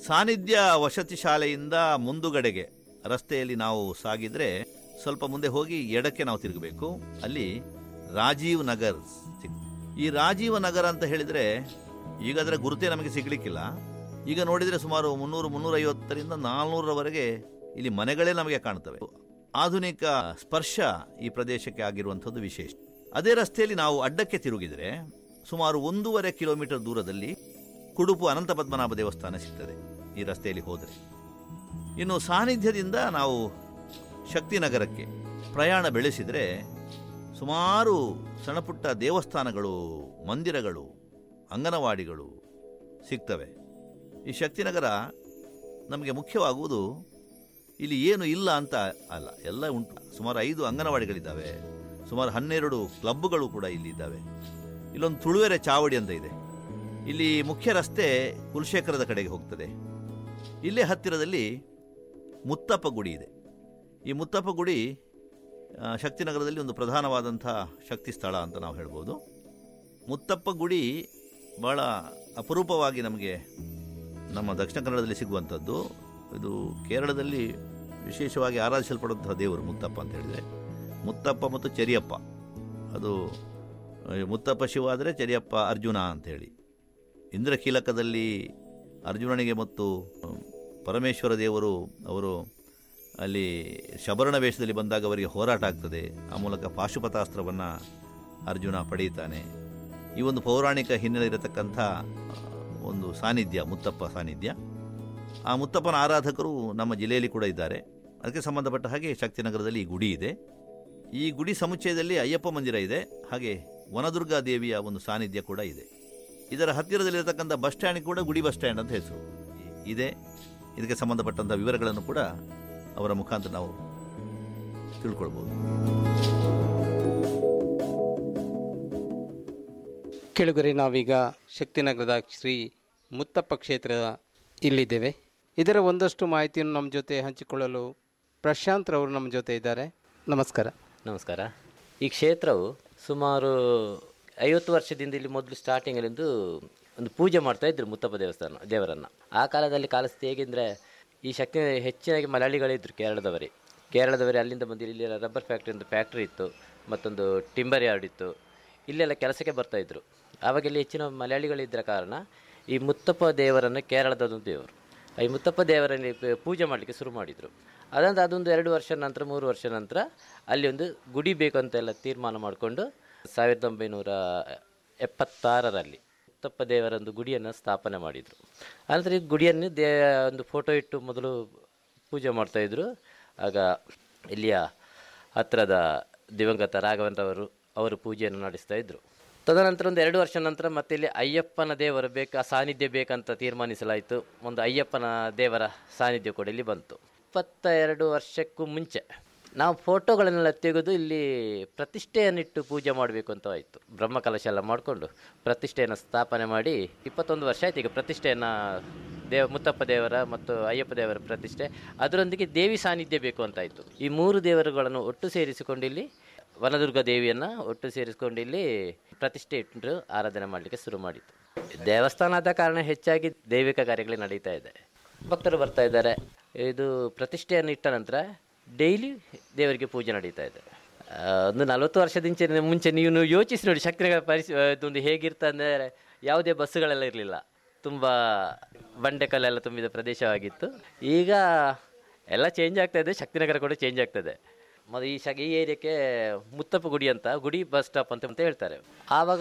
ಸಾನ್ನಿಧ್ಯ ವಸತಿ ಶಾಲೆಯಿಂದ ಮುಂದುಗಡೆಗೆ ರಸ್ತೆಯಲ್ಲಿ ನಾವು ಸಾಗಿದ್ರೆ ಸ್ವಲ್ಪ ಮುಂದೆ ಹೋಗಿ ಎಡಕ್ಕೆ ನಾವು ತಿರುಗಬೇಕು ಅಲ್ಲಿ ರಾಜೀವ್ ನಗರ್ ಸಿಗ್- ಈ ರಾಜೀವ್ ನಗರ ಅಂತ ಹೇಳಿದ್ರೆ ಈಗ ಅದರ ಗುರುತೇ ನಮಗೆ ಸಿಗ್ಲಿಕ್ಕಿಲ್ಲ ಈಗ ನೋಡಿದ್ರೆ ಸುಮಾರು ಮುನ್ನೂರು ಮುನ್ನೂರೈವತ್ತರಿಂದ ನಾಲ್ನೂರರವರೆಗೆ ಇಲ್ಲಿ ಮನೆಗಳೇ ನಮಗೆ ಕಾಣ್ತವೆ ಆಧುನಿಕ ಸ್ಪರ್ಶ ಈ ಪ್ರದೇಶಕ್ಕೆ ಆಗಿರುವಂಥದ್ದು ವಿಶೇಷ ಅದೇ ರಸ್ತೆಯಲ್ಲಿ ನಾವು ಅಡ್ಡಕ್ಕೆ ತಿರುಗಿದರೆ ಸುಮಾರು ಒಂದೂವರೆ ಕಿಲೋಮೀಟರ್ ದೂರದಲ್ಲಿ ಕುಡುಪು ಅನಂತ ಪದ್ಮನಾಭ ದೇವಸ್ಥಾನ ಸಿಗ್ತದೆ ಈ ರಸ್ತೆಯಲ್ಲಿ ಹೋದರೆ ಇನ್ನು ಸಾನ್ನಿಧ್ಯದಿಂದ ನಾವು ಶಕ್ತಿನಗರಕ್ಕೆ ಪ್ರಯಾಣ ಬೆಳೆಸಿದರೆ ಸುಮಾರು ಸಣ್ಣಪುಟ್ಟ ದೇವಸ್ಥಾನಗಳು ಮಂದಿರಗಳು ಅಂಗನವಾಡಿಗಳು ಸಿಗ್ತವೆ ಈ ಶಕ್ತಿನಗರ ನಮಗೆ ಮುಖ್ಯವಾಗುವುದು ಇಲ್ಲಿ ಏನು ಇಲ್ಲ ಅಂತ ಅಲ್ಲ ಎಲ್ಲ ಉಂಟು ಸುಮಾರು ಐದು ಅಂಗನವಾಡಿಗಳಿದ್ದಾವೆ ಸುಮಾರು ಹನ್ನೆರಡು ಕ್ಲಬ್ಗಳು ಕೂಡ ಇಲ್ಲಿ ಇದ್ದಾವೆ ಇಲ್ಲೊಂದು ತುಳುವೆರೆ ಚಾವಡಿ ಅಂತ ಇದೆ ಇಲ್ಲಿ ಮುಖ್ಯ ರಸ್ತೆ ಕುಲಶೇಖರದ ಕಡೆಗೆ ಹೋಗ್ತದೆ ಇಲ್ಲೇ ಹತ್ತಿರದಲ್ಲಿ ಮುತ್ತಪ್ಪ ಗುಡಿ ಇದೆ ಈ ಮುತ್ತಪ್ಪ ಗುಡಿ ಆ, ಶಕ್ತಿನಗರದಲ್ಲಿ ಒಂದು ಪ್ರಧಾನವಾದಂಥ ಶಕ್ತಿ ಸ್ಥಳ ಅಂತ ನಾವು ಹೇಳ್ಬೋದು ಮುತ್ತಪ್ಪ ಗುಡಿ ಭಾಳ ಅಪರೂಪವಾಗಿ ನಮಗೆ ನಮ್ಮ ದಕ್ಷಿಣ ಕನ್ನಡದಲ್ಲಿ ಸಿಗುವಂಥದ್ದು ಇದು ಕೇರಳದಲ್ಲಿ ವಿಶೇಷವಾಗಿ ಆರಾಧಿಸಲ್ಪಡುವಂತಹ ದೇವರು ಮುತ್ತಪ್ಪ ಅಂತ ಹೇಳಿದರೆ ಮುತ್ತಪ್ಪ ಮತ್ತು ಚೆರಿಯಪ್ಪ ಅದು ಆ, ಮುತ್ತಪ್ಪ ಶಿವ ಆದರೆ ಚೆರಿಯಪ್ಪ ಅರ್ಜುನ ಅಂಥೇಳಿ ಇಂದ್ರಕೀಲಕದಲ್ಲಿ ಅರ್ಜುನನಿಗೆ ಮತ್ತು ಆ, ಪರಮೇಶ್ವರ ದೇವರು ಅವರು ಅಲ್ಲಿ ಶಬರಣ ವೇಷದಲ್ಲಿ ಬಂದಾಗ ಅವರಿಗೆ ಹೋರಾಟ ಆಗ್ತದೆ ಆ ಮೂಲಕ ಪಾಶುಪತಾಸ್ತ್ರವನ್ನು ಅರ್ಜುನ ಪಡೆಯುತ್ತಾನೆ ಈ ಒಂದು ಪೌರಾಣಿಕ ಹಿನ್ನೆಲೆ ಇರತಕ್ಕಂಥ ಆ, ಒಂದು ಸಾನ್ನಿಧ್ಯ ಮುತ್ತಪ್ಪ ಸಾನ್ನಿಧ್ಯ ಆ ಮುತ್ತಪ್ಪನ ಆರಾಧಕರು ನಮ್ಮ ಜಿಲ್ಲೆಯಲ್ಲಿ ಕೂಡ ಇದ್ದಾರೆ ಅದಕ್ಕೆ ಸಂಬಂಧಪಟ್ಟ ಹಾಗೆ ಶಕ್ತಿನಗರದಲ್ಲಿ ಈ ಗುಡಿ ಇದೆ ಈ ಗುಡಿ ಸಮುಚ್ಚಯದಲ್ಲಿ ಅಯ್ಯಪ್ಪ ಮಂದಿರ ಇದೆ ಹಾಗೆ ವನದುರ್ಗಾ ದೇವಿಯ ಒಂದು ಸಾನ್ನಿಧ್ಯ ಕೂಡ ಇದೆ ಇದರ ಹತ್ತಿರದಲ್ಲಿರತಕ್ಕಂಥ ಬಸ್ ಸ್ಟ್ಯಾಂಡ್ ಕೂಡ ಗುಡಿ ಬಸ್ ಸ್ಟ್ಯಾಂಡ್ ಅಂತ ಹೆಸರು ಇದೆ ಇದಕ್ಕೆ ಸಂಬಂಧಪಟ್ಟಂಥ ವಿವರಗಳನ್ನು ಕೂಡ ಅವರ ಮುಖಾಂತರ ನಾವು ತಿಳ್ಕೊಳ್ಬೋದು ಕೆಳಗರೆ ನಾವೀಗ ಶಕ್ತಿನಗರದ ಶ್ರೀ ಮುತ್ತಪ್ಪ ಕ್ಷೇತ್ರ ಇಲ್ಲಿದ್ದೇವೆ ಇದರ ಒಂದಷ್ಟು ಮಾಹಿತಿಯನ್ನು ನಮ್ಮ ಜೊತೆ ಹಂಚಿಕೊಳ್ಳಲು ಪ್ರಶಾಂತ್ ರವರು ನಮ್ಮ ಜೊತೆ ಇದ್ದಾರೆ ನಮಸ್ಕಾರ ನಮಸ್ಕಾರ ಈ ಕ್ಷೇತ್ರವು ಸುಮಾರು ಐವತ್ತು ವರ್ಷದಿಂದ ಇಲ್ಲಿ ಮೊದಲು ಸ್ಟಾರ್ಟಿಂಗಲ್ಲಿಂದು ಒಂದು ಪೂಜೆ ಮಾಡ್ತಾ ಇದ್ರು ಮುತ್ತಪ್ಪ ದೇವಸ್ಥಾನ ದೇವರನ್ನು ಆ ಕಾಲದಲ್ಲಿ ಕಾಲಿಸ್ತು ಹೇಗೆಂದರೆ ಈ ಶಕ್ತಿ ಹೆಚ್ಚಿನಾಗಿ ಮಲಯಾಳಿಗಳಿದ್ದರು ಕೇರಳದವರೇ ಕೇರಳದವರೇ ಅಲ್ಲಿಂದ ಬಂದು ಇಲ್ಲಿ ರಬ್ಬರ್ ಫ್ಯಾಕ್ಟ್ರಿ ಒಂದು ಫ್ಯಾಕ್ಟ್ರಿ ಇತ್ತು ಮತ್ತೊಂದು ಟಿಂಬರ್ ಯಾರ್ಡ್ ಇತ್ತು ಇಲ್ಲೆಲ್ಲ ಕೆಲಸಕ್ಕೆ ಬರ್ತಾ ಇದ್ರು ಆವಾಗ ಇಲ್ಲಿ ಹೆಚ್ಚಿನ ಮಲಯಾಳಿಗಳಿದ್ದರ ಕಾರಣ ಈ ಮುತ್ತಪ್ಪ ದೇವರನ್ನು ಕೇರಳದದೊಂದು ದೇವರು ಈ ಮುತ್ತಪ್ಪ ದೇವರಲ್ಲಿ ಪ- ಪೂಜೆ ಮಾಡಲಿಕ್ಕೆ ಶುರು ಮಾಡಿದರು ಅದಂತ ಅದೊಂದು ಎರಡು ವರ್ಷ ನಂತರ ಮೂರು ವರ್ಷ ನಂತರ ಅಲ್ಲಿ ಒಂದು ಗುಡಿ ಬೇಕು ಅಂತೆಲ್ಲ ತೀರ್ಮಾನ ಮಾಡಿಕೊಂಡು ಸಾವಿರದ ಒಂಬೈನೂರ ಎಪ್ಪತ್ತಾರರಲ್ಲಿ ಮುತ್ತಪ್ಪ ದೇವರ ಒಂದು ಗುಡಿಯನ್ನು ಸ್ಥಾಪನೆ ಮಾಡಿದರು ಆನಂತರ ಈ ಗುಡಿಯನ್ನು ದೇ ಒಂದು ಫೋಟೋ ಇಟ್ಟು ಮೊದಲು ಪೂಜೆ ಮಾಡ್ತಾಯಿದ್ರು ಆಗ ಇಲ್ಲಿಯ ಹತ್ತಿರದ ದಿವಂಗತ ರಾಘವನ್ರವರು ಅವರು ಪೂಜೆಯನ್ನು ನಡೆಸ್ತಾ ಇದ್ದರು ತದನಂತರ ಒಂದು ಎರಡು ವರ್ಷ ನಂತರ ಮತ್ತೆ ಇಲ್ಲಿ ಅಯ್ಯಪ್ಪನ ದೇವರು ಬೇಕಾ ಸಾನ್ನಿಧ್ಯ ಬೇಕಂತ ತೀರ್ಮಾನಿಸಲಾಯಿತು ಒಂದು ಅಯ್ಯಪ್ಪನ ದೇವರ ಸಾನ್ನಿಧ್ಯ ಕೂಡ ಇಲ್ಲಿ ಬಂತು ಇಪ್ಪತ್ತ ಎರಡು ವರ್ಷಕ್ಕೂ ಮುಂಚೆ ನಾವು ಫೋಟೋಗಳನ್ನೆಲ್ಲ ತೆಗೆದು ಇಲ್ಲಿ ಪ್ರತಿಷ್ಠೆಯನ್ನಿಟ್ಟು ಪೂಜೆ ಮಾಡಬೇಕು ಅಂತ ಆಯಿತು ಬ್ರಹ್ಮಕಲಶ ಎಲ್ಲ ಮಾಡಿಕೊಂಡು ಪ್ರತಿಷ್ಠೆಯನ್ನು ಸ್ಥಾಪನೆ ಮಾಡಿ ಇಪ್ಪತ್ತೊಂದು ವರ್ಷ ಆಯ್ತು ಈಗ ಪ್ರತಿಷ್ಠೆಯನ್ನು ದೇವ ಮುತ್ತಪ್ಪ ದೇವರ ಮತ್ತು ಅಯ್ಯಪ್ಪ ದೇವರ ಪ್ರತಿಷ್ಠೆ ಅದರೊಂದಿಗೆ ದೇವಿ ಸಾನ್ನಿಧ್ಯ ಬೇಕು ಅಂತಾಯಿತು ಈ ಮೂರು ದೇವರುಗಳನ್ನು ಒಟ್ಟು ಸೇರಿಸಿಕೊಂಡು ಇಲ್ಲಿ ವನದುರ್ಗ ದೇವಿಯನ್ನು ಒಟ್ಟು ಸೇರಿಸಿಕೊಂಡು ಇಲ್ಲಿ ಪ್ರತಿಷ್ಠೆ ಇಟ್ಟು ಆರಾಧನೆ ಮಾಡಲಿಕ್ಕೆ ಶುರು ಮಾಡಿತ್ತು ದೇವಸ್ಥಾನ ಆದ ಕಾರಣ ಹೆಚ್ಚಾಗಿ ದೈವಿಕ ಕಾರ್ಯಗಳು ನಡೀತಾ ಇದೆ ಭಕ್ತರು ಬರ್ತಾ ಇದ್ದಾರೆ ಇದು ಪ್ರತಿಷ್ಠೆಯನ್ನು ಇಟ್ಟ ನಂತರ ಡೈಲಿ ದೇವರಿಗೆ ಪೂಜೆ ನಡೀತಾ ಇದೆ ಆ, ಒಂದು ನಲವತ್ತು ವರ್ಷದಿಂಚೆ ಮುಂಚೆ ನೀವು ಯೋಚಿಸಿ ನೋಡಿ ಶಕ್ತಿನಗರ ಪರಿಸ್ ಇದೊಂದು ಹೇಗಿರ್ತಾ ಅಂದರೆ ಯಾವುದೇ ಬಸ್ಸುಗಳೆಲ್ಲ ಇರಲಿಲ್ಲ ತುಂಬ ಬಂಡೆಕಲ್ಲೆಲ್ಲ ತುಂಬಿದ ಪ್ರದೇಶವಾಗಿತ್ತು ಈಗ ಎಲ್ಲ ಚೇಂಜ್ ಆಗ್ತಾ ಇದೆ ಶಕ್ತಿನಗರ ಕೂಡ ಚೇಂಜ್ ಆಗ್ತದೆ ಮತ್ತು ಈ ಶಕ್ ಈ ಏರಿಯಾಕ್ಕೆ ಮುತ್ತಪ್ಪ ಗುಡಿ ಅಂತ ಗುಡಿ ಬಸ್ ಸ್ಟಾಪ್ ಅಂತ ಅಂತ ಹೇಳ್ತಾರೆ ಆವಾಗ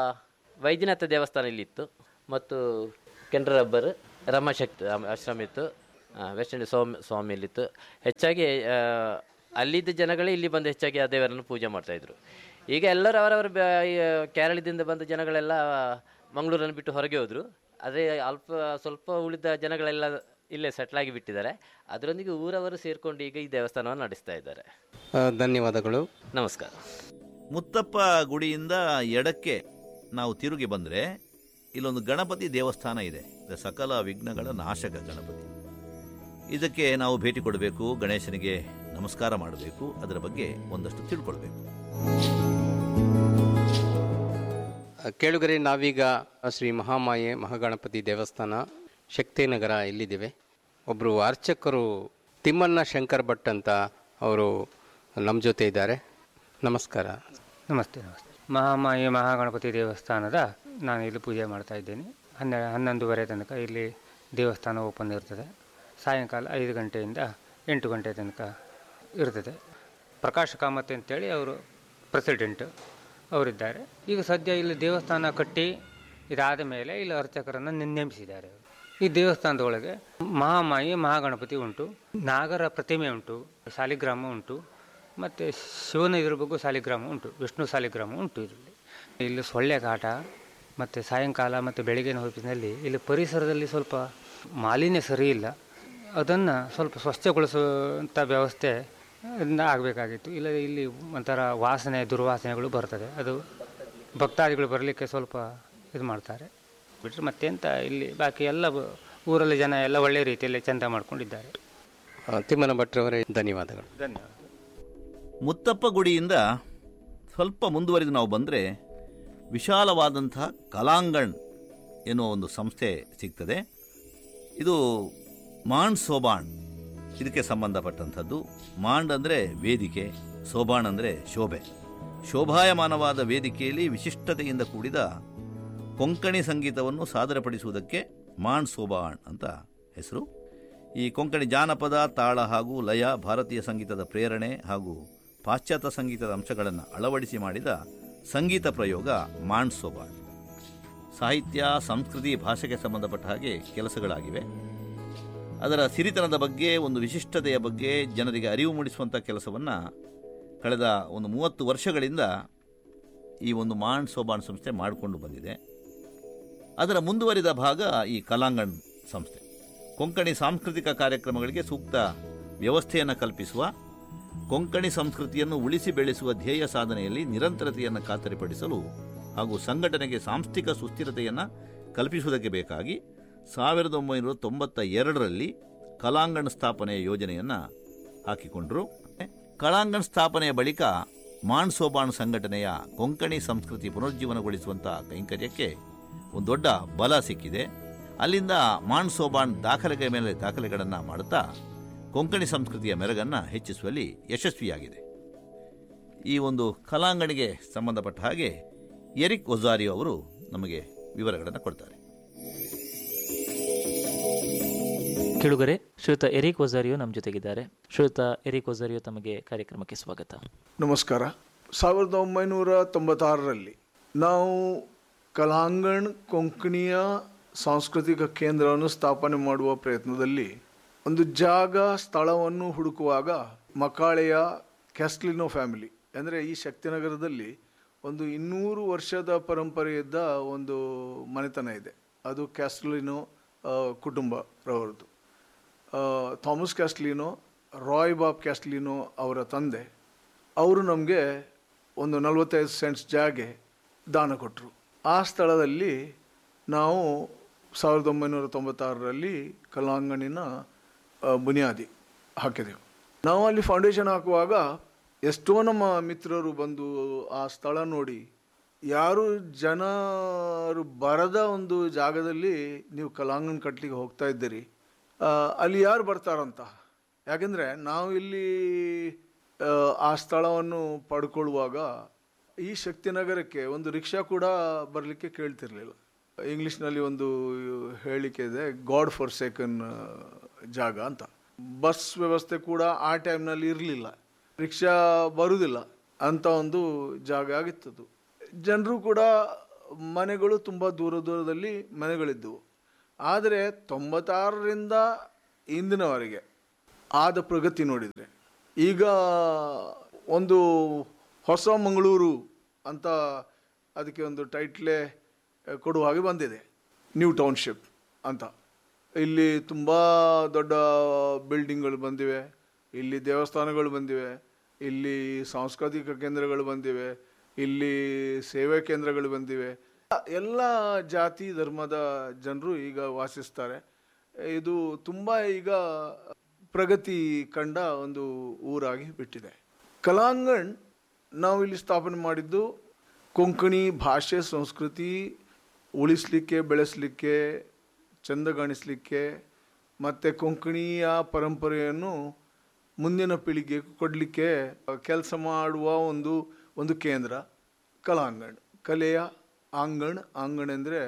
ವೈದ್ಯನಾಥ ದೇವಸ್ಥಾನ ಇಲ್ಲಿತ್ತು ಮತ್ತು ಕೆನರಾ ರಬ್ಬರ್ ರಮಶಕ್ತಿ ಆಶ್ರಮ ಇತ್ತು ಆ, ವೆಸ್ಟ್ ಸ್ವಾಮಿ ಸ್ವಾಮಿ ಇಲ್ಲಿತ್ತು ಹೆಚ್ಚಾಗಿ ಆ, ಅಲ್ಲಿದ್ದ ಜನಗಳೇ ಇಲ್ಲಿ ಬಂದು ಹೆಚ್ಚಾಗಿ ಆ ದೇವರನ್ನು ಪೂಜೆ ಮಾಡ್ತಾಯಿದ್ರು ಈಗ ಎಲ್ಲರೂ ಅವರವರ ಬ- ಈ, ಕೇರಳದಿಂದ ಬಂದ ಜನಗಳೆಲ್ಲ ಮಂಗಳೂರನ್ನು ಬಿಟ್ಟು ಹೊರಗೆ ಹೋದರು ಆದರೆ ಅಲ್ಪ ಸ್ವಲ್ಪ ಉಳಿದ ಜನಗಳೆಲ್ಲ ಇಲ್ಲೇ ಸೆಟ್ಲಾಗಿ ಬಿಟ್ಟಿದ್ದಾರೆ ಅದರೊಂದಿಗೆ ಊರವರು ಸೇರಿಕೊಂಡು ಈಗ ಈ ದೇವಸ್ಥಾನವನ್ನು ನಡೆಸ್ತಾ ಇದ್ದಾರೆ ಆ, ಧನ್ಯವಾದಗಳು ನಮಸ್ಕಾರ ಮುತ್ತಪ್ಪ ಗುಡಿಯಿಂದ ಎಡಕ್ಕೆ ನಾವು ತಿರುಗಿ ಬಂದರೆ ಇಲ್ಲೊಂದು ಗಣಪತಿ ದೇವಸ್ಥಾನ ಇದೆ ಇದು ಸಕಲ ವಿಘ್ನಗಳ ನಾಶಕ ಗಣಪತಿ ಇದಕ್ಕೆ ನಾವು ಭೇಟಿ ಕೊಡಬೇಕು ಗಣೇಶನಿಗೆ ನಮಸ್ಕಾರ ಮಾಡಬೇಕು ಅದರ ಬಗ್ಗೆ ಒಂದಷ್ಟು ತಿಳ್ಕೊಳ್ಬೇಕು ಆ, ಕೇಳುಗರೆ ನಾವೀಗ ಶ್ರೀ ಮಹಾಮಾಯೆ ಮಹಾಗಣಪತಿ ದೇವಸ್ಥಾನ ಶಕ್ತಿನಗರ ಇಲ್ಲಿದ್ದೇವೆ ಒಬ್ಬರು ಅರ್ಚಕರು ತಿಮ್ಮಣ್ಣ ಶಂಕರ್ ಭಟ್ ಅಂತ ಅವರು ನಮ್ಮ ಜೊತೆ ಇದ್ದಾರೆ ನಮಸ್ಕಾರ ನಮಸ್ತೆ ನಮಸ್ತೆ ಮಹಾಮಾಯಿ ಮಹಾಗಣಪತಿ ದೇವಸ್ಥಾನದ ನಾನು ಇಲ್ಲಿ ಪೂಜೆ ಮಾಡ್ತಾ ಇದ್ದೇನೆ ಹನ್ನೆ ಹನ್ನೊಂದುವರೆ ತನಕ ಇಲ್ಲಿ ದೇವಸ್ಥಾನ ಓಪನ್ ಇರ್ತದೆ ಸಾಯಂಕಾಲ ಐದು ಗಂಟೆಯಿಂದ ಎಂಟು ಗಂಟೆ ತನಕ ಇರ್ತದೆ ಪ್ರಕಾಶ್ ಕಾಮತ್ ಅಂತೇಳಿ ಅವರು ಪ್ರೆಸಿಡೆಂಟ್ ಅವರಿದ್ದಾರೆ ಈಗ ಸದ್ಯ ಇಲ್ಲಿ ದೇವಸ್ಥಾನ ಕಟ್ಟಿ ಇದಾದ ಮೇಲೆ ಇಲ್ಲಿ ಅರ್ಚಕರನ್ನು ನೆ- ನೇಮಿಸಿದ್ದಾರೆ ಅವರು. ಈ ದೇವಸ್ಥಾನದ ಒಳಗೆ ಮಹಾಮಾಯಿ ಮಹಾಗಣಪತಿ ಉಂಟು ನಾಗರ ಪ್ರತಿಮೆ ಉಂಟು ಶಾಲಿಗ್ರಾಮ ಉಂಟು ಮತ್ತು ಶಿವನ ಇದ್ರ ಬಗ್ಗೆ ಸಾಲಿಗ್ರಾಮ ಉಂಟು ವಿಷ್ಣು ಸಾಲಿಗ್ರಾಮ ಉಂಟು ಇಲ್ಲಿ ಇಲ್ಲಿ ಸೊಳ್ಳೆ ಕಾಟ ಮತ್ತು ಸಾಯಂಕಾಲ ಮತ್ತು ಬೆಳಗಿನ ಹೊತ್ತಿನಲ್ಲಿ ಇಲ್ಲಿ ಪರಿಸರದಲ್ಲಿ ಸ್ವಲ್ಪ ಮಾಲಿನ್ಯ ಸರಿ ಇಲ್ಲ ಅದನ್ನು ಸ್ವಲ್ಪ ಸ್ವಚ್ಛಗೊಳಿಸುವಂಥ ವ್ಯವಸ್ಥೆ ಆಗಬೇಕಾಗಿತ್ತು ಇಲ್ಲ ಇಲ್ಲಿ ಒಂಥರ ವಾಸನೆ ದುರ್ವಾಸನೆಗಳು ಬರ್ತದೆ ಅದು ಭಕ್ತಾದಿಗಳು ಬರಲಿಕ್ಕೆ ಸ್ವಲ್ಪ ಇದು ಮಾಡ್ತಾರೆ ಬಿಟ್ಟರೆ ಮತ್ತೆಂತ ಇಲ್ಲಿ ಬಾಕಿ ಎಲ್ಲ ಬ- ಊರಲ್ಲಿ ಜನ ಎಲ್ಲ ಒಳ್ಳೆಯ ರೀತಿಯಲ್ಲಿ ಚೆಂದ ಮಾಡ್ಕೊಂಡಿದ್ದಾರೆ ಆ, ತಿಮ್ಮಣ್ಣ ಭಟ್ರವರೇ ಧನ್ಯವಾದಗಳು ಧನ್ಯವಾದ ಮುತ್ತಪ್ಪ ಗುಡಿಯಿಂದ ಸ್ವಲ್ಪ ಮುಂದುವರಿದು ನಾವು ಬಂದರೆ ವಿಶಾಲವಾದಂತಹ ಕಲಾಂಗಣ್ ಎನ್ನುವ ಒಂದು ಸಂಸ್ಥೆ ಸಿಗ್ತದೆ ಇದು ಮಾಂಡ್ ಸೋಬಾಣ್ ಇದಕ್ಕೆ ಸಂಬಂಧಪಟ್ಟಂಥದ್ದು ಮಾಂಡ್ ಅಂದರೆ ವೇದಿಕೆ ಸೋಬಾಣ್ ಅಂದರೆ ಶೋಭೆ ಶೋಭಾಯಮಾನವಾದ ವೇದಿಕೆಯಲ್ಲಿ ವಿಶಿಷ್ಟತೆಯಿಂದ ಕೂಡಿದ ಕೊಂಕಣಿ ಸಂಗೀತವನ್ನು ಸಾದರಪಡಿಸುವುದಕ್ಕೆ ಮಾಂಡ್ ಸೋಬಾಣ್ ಅಂತ ಹೆಸರು ಈ ಕೊಂಕಣಿ ಜಾನಪದ ತಾಳ ಹಾಗೂ ಲಯ ಭಾರತೀಯ ಸಂಗೀತದ ಪ್ರೇರಣೆ ಹಾಗೂ ಪಾಶ್ಚಾತ್ಯ ಸಂಗೀತದ ಅಂಶಗಳನ್ನು ಅಳವಡಿಸಿ ಮಾಡಿದ ಸಂಗೀತ ಪ್ರಯೋಗ ಮಾಂಡ್ ಸೋಬಾಣ್ ಸಾಹಿತ್ಯ ಸಂಸ್ಕೃತಿ ಭಾಷೆಗೆ ಸಂಬಂಧಪಟ್ಟ ಹಾಗೆ ಕೆಲಸಗಳಾಗಿವೆ ಅದರ ಸಿರಿತನದ ಬಗ್ಗೆ ಒಂದು ವಿಶಿಷ್ಟತೆಯ ಬಗ್ಗೆ ಜನರಿಗೆ ಅರಿವು ಮೂಡಿಸುವಂಥ ಕೆಲಸವನ್ನು ಕಳೆದ ಒಂದು ಮೂವತ್ತು ವರ್ಷಗಳಿಂದ ಈ ಒಂದು ಮಾಂಡ್ ಸೋಬಾಣ್ ಸಂಸ್ಥೆ ಮಾಡಿಕೊಂಡು ಬಂದಿದೆ ಅದರ ಮುಂದುವರಿದ ಭಾಗ ಈ ಕಲಾಂಗಣ್ ಸಂಸ್ಥೆ ಕೊಂಕಣಿ ಸಾಂಸ್ಕೃತಿಕ ಕಾರ್ಯಕ್ರಮಗಳಿಗೆ ಸೂಕ್ತ ವ್ಯವಸ್ಥೆಯನ್ನು ಕಲ್ಪಿಸುವ ಕೊಂಕಣಿ ಸಂಸ್ಕೃತಿಯನ್ನು ಉಳಿಸಿ ಬೆಳೆಸುವ ಧ್ಯೇಯ ಸಾಧನೆಯಲ್ಲಿ ನಿರಂತರತೆಯನ್ನು ಖಾತರಿಪಡಿಸಲು ಹಾಗೂ ಸಂಘಟನೆಗೆ ಸಾಂಸ್ಥಿಕ ಸುಸ್ಥಿರತೆಯನ್ನು ಕಲ್ಪಿಸುವುದಕ್ಕೆ ಬೇಕಾಗಿ ಸಾವಿರದ ಒಂಬೈನೂರ ತೊಂಬತ್ತ ಎರಡರಲ್ಲಿ ಕಲಾಂಗಣ್ ಸ್ಥಾಪನೆಯ ಯೋಜನೆಯನ್ನು ಹಾಕಿಕೊಂಡರು ಕಲಾಂಗಣ್ ಸ್ಥಾಪನೆಯ ಬಳಿಕ ಮಾನ್ಸೋಬಾಣ್ ಸಂಘಟನೆಯ ಕೊಂಕಣಿ ಸಂಸ್ಕೃತಿ ಪುನರುಜ್ಜೀವನಗೊಳಿಸುವಂಥ ಕೈಂಕರ್ಯಕ್ಕೆ ಒಂದು ದೊಡ್ಡ ಬಲ ಸಿಕ್ಕಿದೆ ಅಲ್ಲಿಂದ ಮಾನ್ಸೋಬಾಣ್ ದಾಖಲೆಗಳ ಮೇಲೆ ದಾಖಲೆಗಳನ್ನು ಮಾಡುತ್ತಾ ಕೊಂಕಣಿ ಸಂಸ್ಕೃತಿಯ ಮೆರಗನ್ನು ಹೆಚ್ಚಿಸುವಲ್ಲಿ ಯಶಸ್ವಿಯಾಗಿದೆ ಈ ಒಂದು ಕಲಾಂಗಣಿಗೆ ಸಂಬಂಧಪಟ್ಟ ಹಾಗೆ ಎರಿಕ್ ಒಜಾರಿಯೋ ಅವರು ನಮಗೆ ವಿವರಗಳನ್ನು ಕೊಡ್ತಾರೆ ಕೆಳುಗರೆ ಶ್ರೀಯುತ ಎರಿಕ್ ಒಜಾರಿಯೋ ನಮ್ಮ ಜೊತೆಗಿದ್ದಾರೆ ಶ್ರೀಯುತ ಎರಿಕ್ ಒಜಾರಿಯೋ ತಮಗೆ ಕಾರ್ಯಕ್ರಮಕ್ಕೆ ಸ್ವಾಗತ ನಮಸ್ಕಾರ ಸಾವಿರದ ಒಂಬೈನೂರ ತೊಂಬತ್ತಾರರಲ್ಲಿ ನಾವು ಕಲಾಂಗಣ್ ಕೊಂಕಣಿಯ ಸಾಂಸ್ಕೃತಿಕ ಕೇಂದ್ರವನ್ನು ಸ್ಥಾಪನೆ ಮಾಡುವ ಪ್ರಯತ್ನದಲ್ಲಿ ಒಂದು ಜಾಗ ಸ್ಥಳವನ್ನು ಹುಡುಕುವಾಗ ಮಕಾಳೆಯ ಕ್ಯಾಸ್ಟ್ಲಿನೋ ಫ್ಯಾಮಿಲಿ ಅಂದರೆ ಈ ಶಕ್ತಿನಗರದಲ್ಲಿ ಒಂದು ಇನ್ನೂರು ವರ್ಷದ ಪರಂಪರೆಯಿದ್ದ ಒಂದು ಮನೆತನ ಇದೆ ಅದು ಕ್ಯಾಸ್ಟ್ಲಿನೋ ಆ, ಕುಟುಂಬರವರದ್ದು ಆ, ಥಾಮಸ್ ಕ್ಯಾಸ್ಟ್ಲಿನೋ ರಾಯ್ ಬಾಬ್ ಕ್ಯಾಸ್ಟ್ಲಿನೋ ಅವರ ತಂದೆ ಅವರು ನಮಗೆ ಒಂದು ನಲವತ್ತೈದು ಸೆಂಟ್ಸ್ ಜಾಗೆ ದಾನ ಕೊಟ್ಟರು ಆ ಸ್ಥಳದಲ್ಲಿ ನಾವು ಸಾವಿರದ ಒಂಬೈನೂರ ತೊಂಬತ್ತಾರರಲ್ಲಿ ಕಲಾಂಗಣಿನ ಆ, ಬುನಿಯಾದಿ ಹಾಕಿದೆವು ನಾವು ಅಲ್ಲಿ ಫೌಂಡೇಶನ್ ಹಾಕುವಾಗ ಎಷ್ಟೋ ನಮ್ಮ ಮಿತ್ರರು ಬಂದು ಆ ಸ್ಥಳ ನೋಡಿ ಯಾರು ಜನರು ಬರದ ಒಂದು ಜಾಗದಲ್ಲಿ ನೀವು ಕಲಾಂಗಣ ಕಟ್ಲಿಕ್ಕೆ ಹೋಗ್ತಾ ಇದ್ದೀರಿ ಆ, ಅಲ್ಲಿ ಯಾರು ಬರ್ತಾರಂತ ಯಾಕೆಂದರೆ ನಾವು ಇಲ್ಲಿ ಆ, ಆ ಸ್ಥಳವನ್ನು ಪಡ್ಕೊಳ್ಳುವಾಗ ಈ ಶಕ್ತಿನಗರಕ್ಕೆ ಒಂದು ರಿಕ್ಷಾ ಕೂಡ ಬರಲಿಕ್ಕೆ ಕೇಳ್ತಿರ್ಲಿಲ್ಲ ಇಂಗ್ಲೀಷ್ನಲ್ಲಿ ಒಂದು ಹೇಳಿಕೆ ಇದೆ ಗಾಡ್ ಫಾರ್ ಸೇಕನ್ ಜಾಗ ಅಂತ ಬಸ್ ವ್ಯವಸ್ಥೆ ಕೂಡ ಆ ಟೈಮ್ನಲ್ಲಿ ಇರಲಿಲ್ಲ ರಿಕ್ಷಾ ಬರುವುದಿಲ್ಲ ಅಂತ ಒಂದು ಜಾಗ ಆಗಿತ್ತದು ಜನರು ಕೂಡ ಮನೆಗಳು ತುಂಬ ದೂರ ದೂರದಲ್ಲಿ ಮನೆಗಳಿದ್ದವು ಆದರೆ ತೊಂಬತ್ತಾರರಿಂದ ಇಂದಿನವರೆಗೆ ಆದ ಪ್ರಗತಿ ನೋಡಿದರೆ ಈಗ ಒಂದು ಹೊಸ ಮಂಗಳೂರು ಅಂತ ಅದಕ್ಕೆ ಒಂದು ಟೈಟ್ಲೇ ಕೊಡುವ ಹಾಗೆ ಬಂದಿದೆ ನ್ಯೂ ಟೌನ್ಶಿಪ್ ಅಂತ ಇಲ್ಲಿ ತುಂಬ ದೊಡ್ಡ ಬಿಲ್ಡಿಂಗ್ಗಳು ಬಂದಿವೆ ಇಲ್ಲಿ ದೇವಸ್ಥಾನಗಳು ಬಂದಿವೆ ಇಲ್ಲಿ ಸಾಂಸ್ಕೃತಿಕ ಕೇಂದ್ರಗಳು ಬಂದಿವೆ ಇಲ್ಲಿ ಸೇವೆ ಕೇಂದ್ರಗಳು ಬಂದಿವೆ ಎಲ್ಲ ಜಾತಿ ಧರ್ಮದ ಜನರು ಈಗ ವಾಸಿಸ್ತಾರೆ ಇದು ತುಂಬ ಈಗ ಪ್ರಗತಿ ಕಂಡ ಒಂದು ಊರಾಗಿ ಬಿಟ್ಟಿದೆ ಕಲಾಂಗಣ್ ನಾವು ಇಲ್ಲಿ ಸ್ಥಾಪನೆ ಮಾಡಿದ್ದು ಕೊಂಕಣಿ ಭಾಷೆ ಸಂಸ್ಕೃತಿ ಉಳಿಸ್ಲಿಕ್ಕೆ ಬೆಳೆಸಲಿಕ್ಕೆ ಚೆಂದ ಕಾಣಿಸ್ಲಿಕ್ಕೆ ಮತ್ತು ಕೊಂಕಣಿಯ ಪರಂಪರೆಯನ್ನು ಮುಂದಿನ ಪೀಳಿಗೆಗೆ ಕೊಡಲಿಕ್ಕೆ ಕೆಲಸ ಮಾಡುವ ಒಂದು ಒಂದು ಕೇಂದ್ರ ಕಲಾಂಗಣ್ ಕಲೆಯ ಆಂಗಣ್ ಆಂಗಣ್ ಅಂದರೆ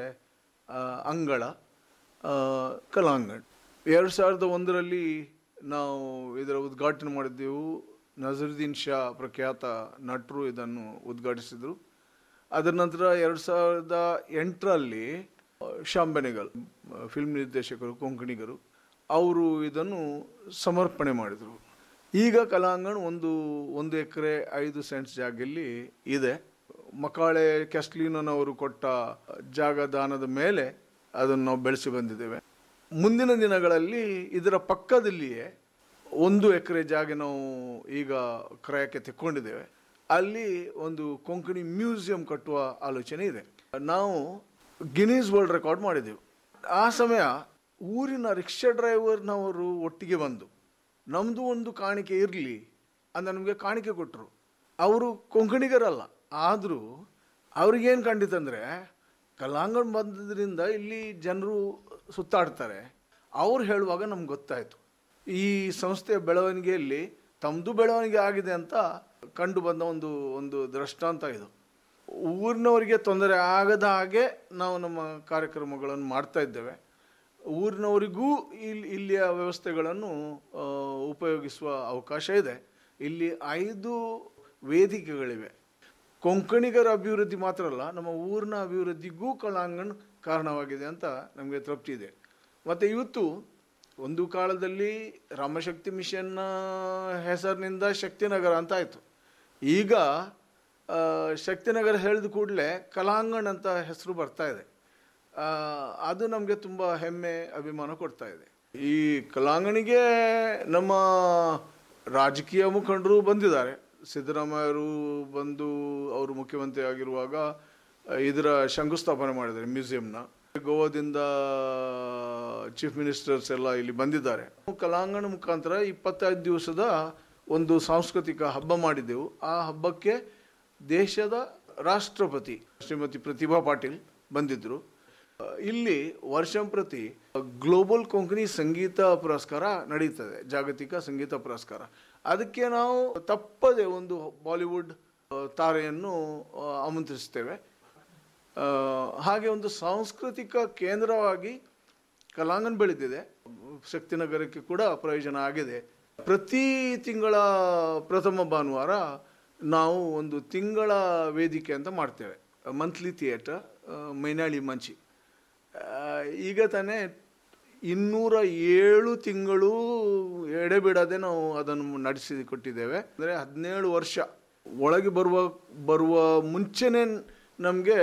ಅಂಗಳ ಆ, ಕಲಾಂಗಣ್ ಎರಡು ಸಾವಿರದ ಒಂದರಲ್ಲಿ ನಾವು ಇದರ ಉದ್ಘಾಟನೆ ಮಾಡಿದ್ದೆವು ನಜರುದ್ದೀನ್ ಶಾ ಪ್ರಖ್ಯಾತ ನಟರು ಇದನ್ನು ಉದ್ಘಾಟಿಸಿದರು ಅದರ ನಂತರ ಎರಡು ಸಾವಿರದ ಎಂಟರಲ್ಲಿ ಶ್ಯಾಮ್ ಬೆನೆಗಲ್ ಫಿಲ್ಮ್ ನಿರ್ದೇಶಕರು ಕೊಂಕಣಿಗರು ಅವರು ಇದನ್ನು ಸಮರ್ಪಣೆ ಮಾಡಿದರು ಈಗ ಕಲಾಂಗಣ್ ಒಂದು ಒಂದು ಎಕರೆ ಐದು ಸೆಂಟ್ಸ್ ಜಾಗದಲ್ಲಿ ಇದೆ ಮಕಾಳೆ ಕ್ಯಾಸ್ಟ್ಲಿನವರು ಕೊಟ್ಟ ಜಾಗ ದಾನದ ಮೇಲೆ ಅದನ್ನು ನಾವು ಬೆಳೆಸಿ ಬಂದಿದ್ದೇವೆ ಮುಂದಿನ ದಿನಗಳಲ್ಲಿ ಇದರ ಪಕ್ಕದಲ್ಲಿಯೇ ಒಂದು ಎಕರೆ ಜಾಗ ನಾವು ಈಗ ಕ್ರಯಕ್ಕೆ ತೆಕ್ಕೊಂಡಿದ್ದೇವೆ ಅಲ್ಲಿ ಒಂದು ಕೊಂಕಣಿ ಮ್ಯೂಸಿಯಂ ಕಟ್ಟುವ ಆಲೋಚನೆ ಇದೆ ನಾವು ಗಿನೀಸ್ ವರ್ಲ್ಡ್ ರೆಕಾರ್ಡ್ ಮಾಡಿದೆವು ಆ ಸಮಯ ಊರಿನ ರಿಕ್ಷಾ ಡ್ರೈವರ್ನವರು ಒಟ್ಟಿಗೆ ಬಂದು ನಮ್ಮದು ಒಂದು ಕಾಣಿಕೆ ಇರಲಿ ಅಂತ ನಮಗೆ ಕಾಣಿಕೆ ಕೊಟ್ಟರು ಅವರು ಕೊಂಕಣಿಗರಲ್ಲ ಆದರೂ ಅವ್ರಿಗೇನು ಕಂಡಿತಂದರೆ ಕಲಾಂಗಣ ಬಂದದ್ರಿಂದ ಇಲ್ಲಿ ಜನರು ಸುತ್ತಾಡ್ತಾರೆ ಅವ್ರು ಹೇಳುವಾಗ ನಮ್ಗೆ ಗೊತ್ತಾಯಿತು ಈ ಸಂಸ್ಥೆಯ ಬೆಳವಣಿಗೆಯಲ್ಲಿ ತಮ್ಮದು ಬೆಳವಣಿಗೆ ಆಗಿದೆ ಅಂತ ಕಂಡು ಬಂದ ಒಂದು ಒಂದು ದೃಷ್ಟಾಂತ ಇದು ಊರಿನವರಿಗೆ ತೊಂದರೆ ಆಗದ ಹಾಗೆ ನಾವು ನಮ್ಮ ಕಾರ್ಯಕ್ರಮಗಳನ್ನು ಮಾಡ್ತಾ ಇದ್ದೇವೆ ಊರಿನವರಿಗೂ ಇಲ್ಲಿ ಇಲ್ಲಿಯ ವ್ಯವಸ್ಥೆಗಳನ್ನು ಆ, ಉಪಯೋಗಿಸುವ ಅವಕಾಶ ಇದೆ ಇಲ್ಲಿ ಐದು ವೇದಿಕೆಗಳಿವೆ ಕೊಂಕಣಿಗರ ಅಭಿವೃದ್ಧಿ ಮಾತ್ರ ಅಲ್ಲ ನಮ್ಮ ಊರಿನ ಅಭಿವೃದ್ಧಿಗೂ ಕಲಾಂಗಣ್ ಕಾರಣವಾಗಿದೆ ಅಂತ ನಮಗೆ ತೃಪ್ತಿ ಇದೆ ಮತ್ತು ಇವತ್ತು ಒಂದು ಕಾಲದಲ್ಲಿ ರಾಮಶಕ್ತಿ ಮಿಷನ್ನ ಹೆಸರಿನಿಂದ ಶಕ್ತಿನಗರ ಅಂತ ಆಯಿತು ಈಗ ಆ, ಶಕ್ತಿನಗರ ಹೇಳಿದ ಕೂಡಲೇ ಕಲಾಂಗಣ್ ಅಂತ ಹೆಸರು ಬರ್ತಾ ಇದೆ ಆ, ಅದು ನಮಗೆ ತುಂಬ ಹೆಮ್ಮೆ ಅಭಿಮಾನ ಕೊಡ್ತಾ ಇದೆ ಈ ಕಲಾಂಗಣಿಗೆ ನಮ್ಮ ರಾಜಕೀಯ ಮುಖಂಡರು ಬಂದಿದ್ದಾರೆ ಸಿದ್ದರಾಮಯ್ಯರು ಬಂದು ಅವರು ಮುಖ್ಯಮಂತ್ರಿ ಆಗಿರುವಾಗ ಆ, ಇದರ ಶಂಕುಸ್ಥಾಪನೆ ಮಾಡಿದ್ದಾರೆ ಮ್ಯೂಸಿಯಂನ ಗೋವಾದಿಂದ ಚೀಫ್ ಮಿನಿಸ್ಟರ್ಸ್ ಎಲ್ಲ ಇಲ್ಲಿ ಬಂದಿದ್ದಾರೆ ಕಲಾಂಗಣ ಮುಖಾಂತರ ಇಪ್ಪತ್ತೈದು ದಿವಸದ ಒಂದು ಸಾಂಸ್ಕೃತಿಕ ಹಬ್ಬ ಮಾಡಿದ್ದೆವು ಆ ಹಬ್ಬಕ್ಕೆ ದೇಶದ ರಾಷ್ಟ್ರಪತಿ ಶ್ರೀಮತಿ ಪ್ರತಿಭಾ ಪಾಟೀಲ್ ಬಂದಿದ್ದರು ಆ, ಇಲ್ಲಿ ವರ್ಷಂಪ್ರತಿ ಗ್ಲೋಬಲ್ ಕೊಂಕಣಿ ಸಂಗೀತ ಪುರಸ್ಕಾರ ನಡೀತದೆ ಜಾಗತಿಕ ಸಂಗೀತ ಪುರಸ್ಕಾರ ಅದಕ್ಕೆ ನಾವು ತಪ್ಪದೆ ಒಂದು ಬಾಲಿವುಡ್ ಆ, ತಾರೆಯನ್ನು ಆ, ಆಮಂತ್ರಿಸ್ತೇವೆ ಆ, ಹಾಗೆ ಒಂದು ಸಾಂಸ್ಕೃತಿಕ ಕೇಂದ್ರವಾಗಿ ಕಲಾಂಗನ್ ಬೆಳೆದಿದೆ ಶಕ್ತಿನಗರಕ್ಕೆ ಕೂಡ ಪ್ರಯೋಜನ ಆಗಿದೆ ಪ್ರತಿ ತಿಂಗಳ ಪ್ರಥಮ ಭಾನುವಾರ ನಾವು ಒಂದು ತಿಂಗಳ ವೇದಿಕೆ ಅಂತ ಮಾಡ್ತೇವೆ ಮಂತ್ಲಿ ಥಿಯೇಟರ್ ಮೈನಾಳಿ ಮಂಚಿ ಆ, ಈಗ ತಾನೇ ಇನ್ನೂರ ಏಳು ತಿಂಗಳು ಎಡೆಬಿಡದೆ ನಾವು ಅದನ್ನು ನಡೆಸಿ ಕೊಟ್ಟಿದ್ದೇವೆ ಅಂದರೆ ಹದಿನೇಳು ವರ್ಷ ಒಳಗೆ ಬರುವ ಬರುವ ಮುಂಚೆನೇ ನಮಗೆ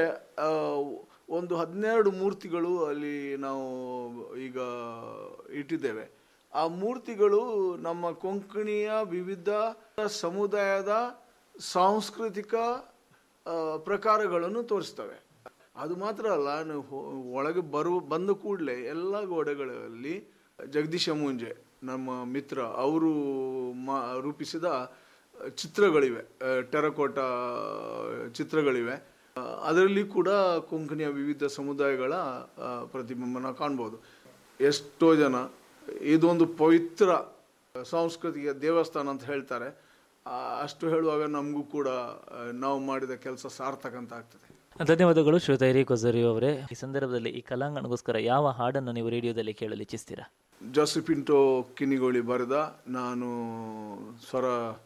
ಒಂದು ಹದಿನೆರಡು ಮೂರ್ತಿಗಳು ಅಲ್ಲಿ ನಾವು ಈಗ ಇಟ್ಟಿದ್ದೇವೆ ಆ ಮೂರ್ತಿಗಳು ನಮ್ಮ ಕೊಂಕಣಿಯ ವಿವಿಧ ಸಮುದಾಯದ ಸಾಂಸ್ಕೃತಿಕ ಆ, ಪ್ರಕಾರಗಳನ್ನು ತೋರಿಸ್ತವೆ ಅದು ಮಾತ್ರ ಅಲ್ಲ ನೀವು ಹೊ- ಒಳಗೆ ಬರುವ ಬಂದ ಕೂಡಲೇ ಎಲ್ಲ ಗೋಡೆಗಳಲ್ಲಿ ಜಗದೀಶ ಮುಂಜೆ ನಮ್ಮ ಮಿತ್ರ ಅವರು ಮಾ ರೂಪಿಸಿದ ಚಿತ್ರಗಳಿವೆ ಆ, ಟೆರಕೋಟ ಚಿತ್ರಗಳಿವೆ ಆ, ಅದರಲ್ಲಿ ಕೂಡ ಕೊಂಕಣಿಯ ವಿವಿಧ ಸಮುದಾಯಗಳ ಆ, ಪ್ರತಿಬಿಂಬನ ಕಾಣ್ಬೋದು ಎಷ್ಟೋ ಜನ ಇದೊಂದು ಪವಿತ್ರ ಸಾಂಸ್ಕೃತಿಕ ದೇವಸ್ಥಾನ ಅಂತ ಹೇಳ್ತಾರೆ ಆ, ಅಷ್ಟು ಹೇಳುವಾಗ ನಮಗೂ ಕೂಡ ಆ, ನಾವು ಮಾಡಿದ ಕೆಲಸ ಸಾರ್ಥಕ ಅಂತ ಆಗ್ತದೆ ಧನ್ಯವಾದಗಳು ಶ್ರೀಯುತ ಎರಿಕ್ ಒಜರಿಯೋ ಅವರೇ ಈ ಸಂದರ್ಭದಲ್ಲಿ ಈ ಕಲಾಂಗಣಗೋಸ್ಕರ ಯಾವ ಹಾಡನ್ನು ನೀವು ರೇಡಿಯೋದಲ್ಲಿ ಕೇಳಲು ಇಚ್ಛಿಸ್ತೀರಾ ಜೋಸಿಪಿಂಟೋ ಕಿನಿಗೋಳಿ ಬರೆದ ನಾನು ಸ್ವರ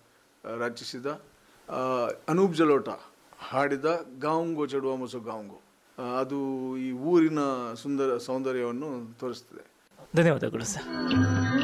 ರಚಿಸಿದ ಆ, ಅನೂಪ್ ಜಲೋಟ ಹಾಡಿದ ಗಾಂಗೋ ಚಡುವ ಮೊಸು ಗಾಂಗೋ ಆ, ಅದು ಈ ಊರಿನ ಸುಂದರ ಸೌಂದರ್ಯವನ್ನು ತೋರಿಸ್ತದೆ ಧನ್ಯವಾದಗಳು ಸರ್